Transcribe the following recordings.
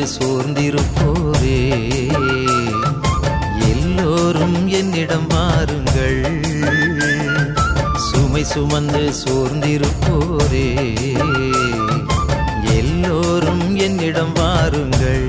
சோர்ந்திருப்போரே எல்லோரும் என்னிடம் வாருங்கள் சுமை சுமந்து சோர்ந்திருப்போரே எல்லோரும் என்னிடம் வாருங்கள்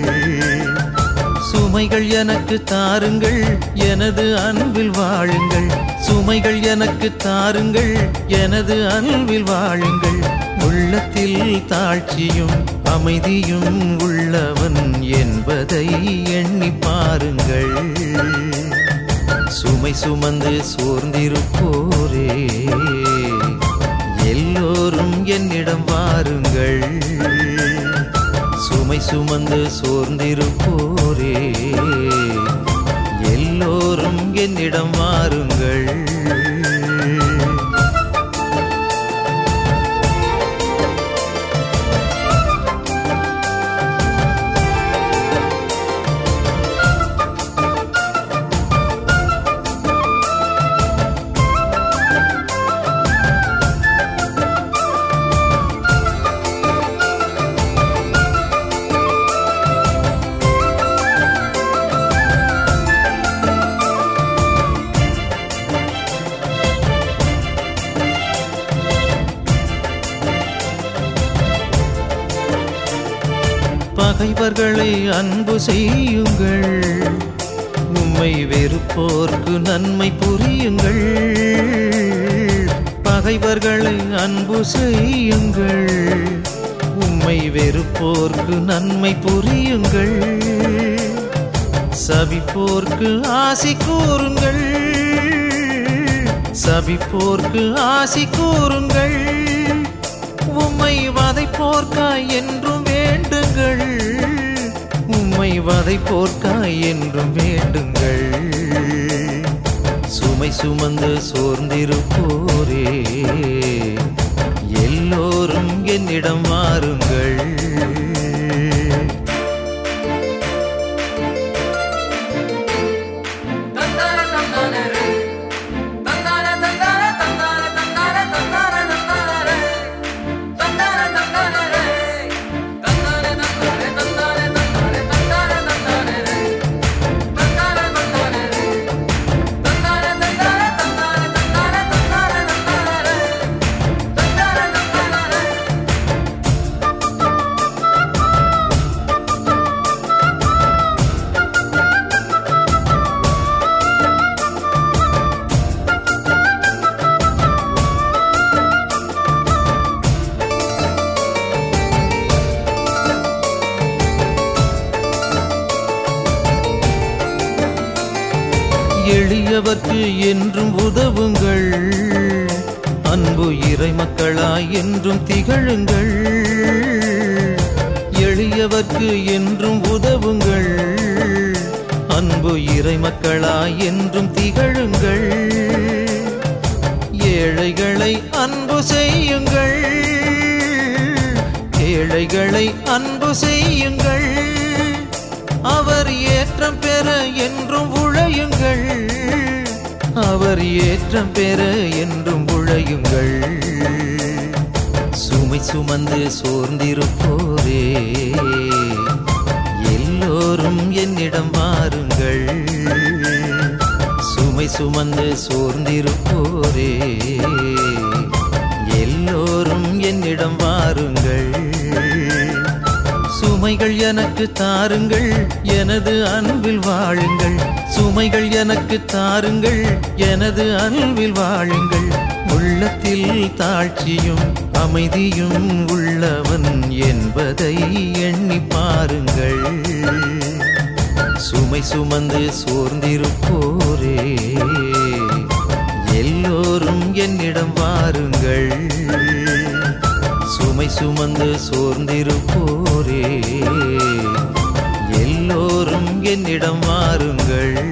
சுமைகள் எனக்கு தாருங்கள் எனது அன்பில் வாழுங்கள் சுமைகள் எனக்கு தாருங்கள் எனது அன்பில் வாழுங்கள் உள்ளத்தில் தாழ்ச்சியும் அமைதியும் உள்ளவன் என்பதை எண்ணி பாருங்கள் சுமை சுமந்து சோர்ந்திருப்போரே எல்லோரும் என்னிடம் வாருங்கள் சுமை சுமந்து சோர்ந்திருப்போரே எல்லோரும் என்னிடம் வாருங்கள் பகைவர்களை அன்பு செய்யுங்கள் உம்மை வெறுப்போர்க்கு நன்மை புரியுங்கள் பகைவர்களை அன்பு செய்யுங்கள் உம்மை வெறுப்போர்க்கு நன்மை புரியுங்கள் சபிப்போர்க்கு ஆசி கூறுங்கள் சபிப்போர்க்கு ஆசி கூறுங்கள் உம்மை வதைப்போர்க்காய் என்றும் வேண்டுங்கள் உம்மை வதைப்போர்க்காய் என்றும் வேண்டுங்கள் சுமை சுமந்து சோர்ந்திருப்போரே எல்லோரும் என்னிடம் வாருங்கள் தந்தார தந்தார ரே தந்தார தந்தார தந்தார தந்தார தந்தார தந்தார ரே தந்தார தந்தார ரே தந்தார தந்தார தந்தார தந்தார தந்தார தந்தார ரே தந்தார தந்தார ரே தந்தார தந்தார தந்தார தந்தார தந்தார தந்தார ரே தந்தார தந்தார ரே எளியவர்க்கு என்றும் உதவுங்கள் அன்பு இறை மக்களாய் என்றும் திகழுங்கள் எளியவர்க்கு என்றும் உதவுங்கள் அன்பு இறை மக்களாய் என்றும் திகழுங்கள் ஏழைகளை அன்பு செய்யுங்கள் ஏழைகளை அன்பு செய்யுங்கள் அவர் ஏற்றம் பெற என்றும் உழையுங்கள் அவர் ஏற்றம் பெற என்றும் உழையுங்கள் சுமை சுமந்து சோர்ந்திருப்போரே எல்லோரும் என்னிடம் வாருங்கள் சுமை சுமந்து சோர்ந்திருப்போரே எல்லோரும் என்னிடம் வாருங்கள் சுமைகள் எனக்கு தாருங்கள் எனது அன்பில் வாழுங்கள் சுமைகள் எனக்கு தாருங்கள் எனது அன்பில் வாழுங்கள் உள்ளத்தில் தாழ்ச்சியும் அமைதியும் உள்ளவன் என்பதை எண்ணி பாருங்கள் சுமை சுமந்து சோர்ந்திருப்போரே எல்லோரும் என்னிடம் வாருங்கள் சுமை சுமந்து சோர்ந்திருப்போரே எல்லோரும் என்னிடம் வாருங்கள்